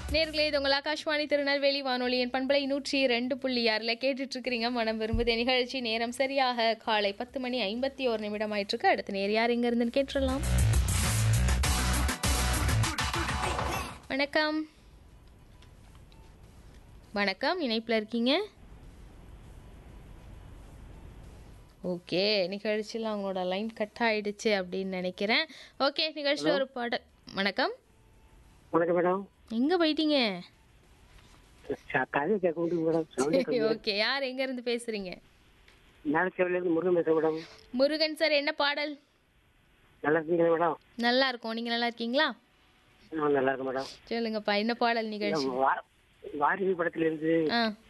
நேர்களே இது உங்கள் ஆகாஷ்வாணி திருநெல்வேலி வானொலியின் பண்பலை நூற்றி ரெண்டு புள்ளி ஆறில் கேட்டுட்டு இருக்கிறீங்க மனம் விரும்புதே நிகழ்ச்சி நேரம் சரியாக காலை பத்து மணி ஐம்பத்தி ஒரு நிமிடம் ஆயிட்டிருக்கு அடுத்த நேர் யார் எங்க இருந்துன்னு கேட்டுடலாம் வணக்கம் வணக்கம் இணைப்பில் இருக்கீங்க ஓகே நிகழ்ச்சியில் அவங்களோட லைன் கட் ஆயிடுச்சு அப்படின்னு நினைக்கிறேன் ஓகே நிகழ்ச்சியில் ஒரு பாடல் வணக்கம் வணக்கம் மேடம் எங்கே போயிட்டீங்க ச- கதை கேட்க முடியும் மேடம் சவுண்ட் ஓகே யார் எங்க இருந்து பேசுறீங்க மேலச்சேரியில இருந்து முருகன் பேசுறேன் மேடம் முருகன் சார் என்ன பாடல் நல்லா இருக்கீங்களா மேடம் நல்லா இருக்கும் நீங்க நல்லா இருக்கீங்களா ஆ, நல்லா இருக்கு மேடம் சொல்லுங்கப்பா என்ன பாடல் நிகழ்ச்சி வா- வாரிசு படத்துல இருந்து ஆ